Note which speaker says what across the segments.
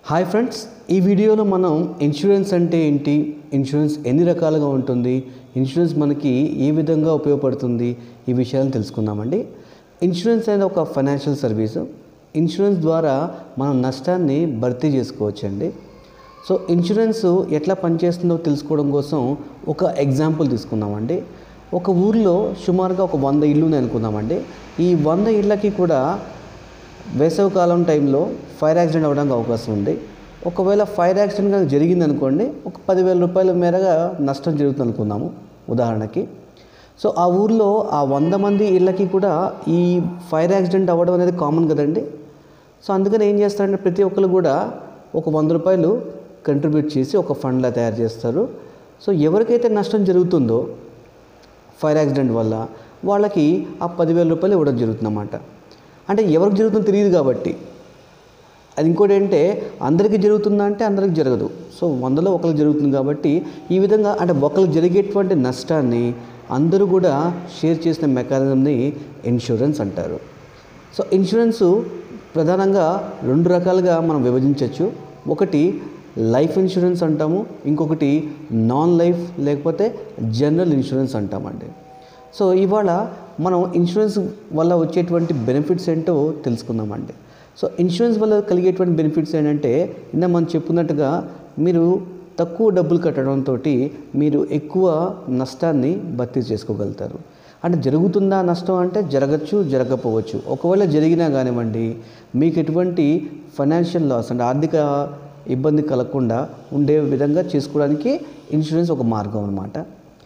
Speaker 1: hi friends ఈ వీడియోలో మనం ఇన్సూరెన్స్ అంటే ఏంటి ఇన్సూరెన్స్ ఎన్ని రకాలుగా ఉంటుంది ఇన్సూరెన్స్ మనకి ఏ విధంగా ఉపయోగపడుతుంది ఈ విషయాలను తెలుసుకుందామండి ఇన్సూరెన్స్ అనేది ఒక ఫైనాన్షియల్ సర్వీసు ఇన్సూరెన్స్ ద్వారా మనం నష్టాన్ని భర్తీ చేసుకోవచ్చండి సో ఇన్సూరెన్స్ ఎట్లా పనిచేస్తుందో తెలుసుకోవడం కోసం ఒక ఎగ్జాంపుల్ తీసుకుందామండి ఒక ఊర్లో సుమారుగా ఒక వంద ఇల్లు ఉన్నాయి అనుకుందామండి ఈ వంద ఇళ్ళకి కూడా వేసవికాలం టైంలో ఫైర్ యాక్సిడెంట్ అవ్వడానికి అవకాశం ఉంది ఒకవేళ ఫైర్ యాక్సిడెంట్ కనుక జరిగింది అనుకోండి ఒక పదివేల రూపాయల మేరగా నష్టం జరుగుతుంది అనుకుందాము ఉదాహరణకి సో ఆ ఊర్లో ఆ వంద మంది ఇళ్ళకి కూడా ఈ ఫైర్ యాక్సిడెంట్ అవ్వడం అనేది కామన్ కదండి సో అందుకని ఏం చేస్తారంటే ప్రతి ఒక్కరు కూడా ఒక వంద రూపాయలు కంట్రిబ్యూట్ చేసి ఒక ఫండ్లా తయారు చేస్తారు సో ఎవరికైతే నష్టం జరుగుతుందో ఫైర్ యాక్సిడెంట్ వల్ల వాళ్ళకి ఆ పదివేల రూపాయలు ఇవ్వడం జరుగుతుందన్నమాట అంటే ఎవరికి జరుగుతుందో తెలియదు కాబట్టి అది ఇంకోటి ఏంటంటే అందరికీ జరుగుతుందా అంటే అందరికి జరగదు సో వందలో ఒకరికి జరుగుతుంది కాబట్టి ఈ విధంగా అంటే ఒకరికి జరిగేటువంటి నష్టాన్ని అందరూ కూడా షేర్ చేసిన మెకానిజంని ఇన్సూరెన్స్ అంటారు సో ఇన్సూరెన్స్ ప్రధానంగా రెండు రకాలుగా మనం విభజించవచ్చు ఒకటి లైఫ్ ఇన్సూరెన్స్ అంటాము ఇంకొకటి నాన్ లైఫ్ లేకపోతే జనరల్ ఇన్సూరెన్స్ అంటామండి సో ఇవాళ మనం ఇన్సూరెన్స్ వల్ల వచ్చేటువంటి బెనిఫిట్స్ ఏంటో తెలుసుకుందామండి సో ఇన్సూరెన్స్ వల్ల కలిగేటువంటి బెనిఫిట్స్ ఏంటంటే ఇందా మనం చెప్పుకున్నట్టుగా మీరు తక్కువ డబ్బులు కట్టడంతో మీరు ఎక్కువ నష్టాన్ని భర్తీ చేసుకోగలుగుతారు అంటే జరుగుతుందా నష్టం అంటే జరగచ్చు జరగకపోవచ్చు ఒకవేళ జరిగినా కానివ్వండి మీకు ఎటువంటి ఫైనాన్షియల్ లాస్ అంటే ఆర్థిక ఇబ్బంది కలగకుండా ఉండే విధంగా చేసుకోవడానికి ఇన్సూరెన్స్ ఒక మార్గం అనమాట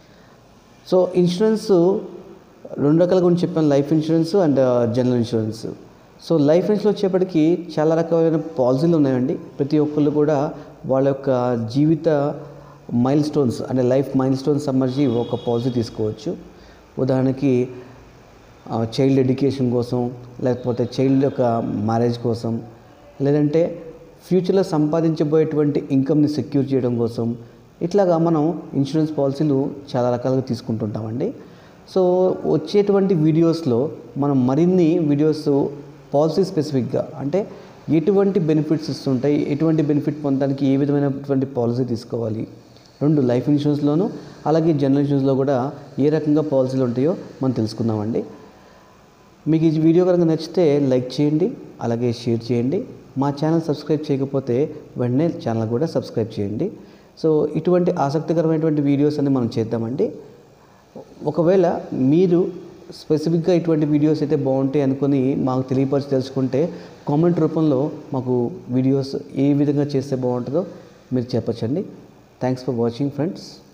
Speaker 1: సో ఇన్సూరెన్స్ రెండు రకాల గురించి చెప్పాను life insurance and general insurance so life insurance వచ్చేప్పటికి చాలా రకమైన పాలసీలు ఉన్నాయండి ప్రతి ఒక్కళ్ళు కూడా వాళ్ళ యొక్క జీవిత మైల్ స్టోన్స్ అంటే లైఫ్ మైల్ స్టోన్స్ సంబంధించి ఒక పాలసీ తీసుకోవచ్చు ఉదాహరణకి చైల్డ్ ఎడ్యుకేషన్ కోసం లేకపోతే చైల్డ్ యొక్క మ్యారేజ్ కోసం లేదంటే ఫ్యూచర్లో సంపాదించబోయేటువంటి ఇన్కమ్ని సెక్యూర్ చేయడం కోసం ఇట్లాగా మనం ఇన్సూరెన్స్ పాలసీలు చాలా రకాలుగా తీసుకుంటుంటామండి సో వచ్చేటువంటి వీడియోస్లో మనం మరిన్ని వీడియోస్ పాలసీ స్పెసిఫిక్గా అంటే ఎటువంటి బెనిఫిట్స్ ఇస్తుంటాయి ఎటువంటి బెనిఫిట్ పొందడానికి ఏ విధమైనటువంటి పాలసీ తీసుకోవాలి రెండు లైఫ్ ఇన్సూరెన్స్లోను అలాగే జనరల్ ఇన్సూరెన్స్లో కూడా ఏ రకంగా పాలసీలు ఉంటాయో మనం తెలుసుకుందామండి మీకు ఈ వీడియో కనుక నచ్చితే లైక్ చేయండి అలాగే షేర్ చేయండి మా ఛానల్ సబ్స్క్రైబ్ చేయకపోతే వెంటనే ఛానల్ కూడా సబ్స్క్రైబ్ చేయండి సో ఇటువంటి ఆసక్తికరమైనటువంటి వీడియోస్ అన్ని మనం చేద్దామండి ఒకవేళ మీరు స్పెసిఫిక్గా ఇటువంటి వీడియోస్ అయితే బాగుంటాయి అనుకొని మాకు తెలియపరిచి తెలుసుకుంటే కామెంట్ రూపంలో మాకు వీడియోస్ ఏ విధంగా చేస్తే బాగుంటుందో మీరు చెప్పచ్చండి థ్యాంక్స్ ఫర్ వాచింగ్ ఫ్రెండ్స్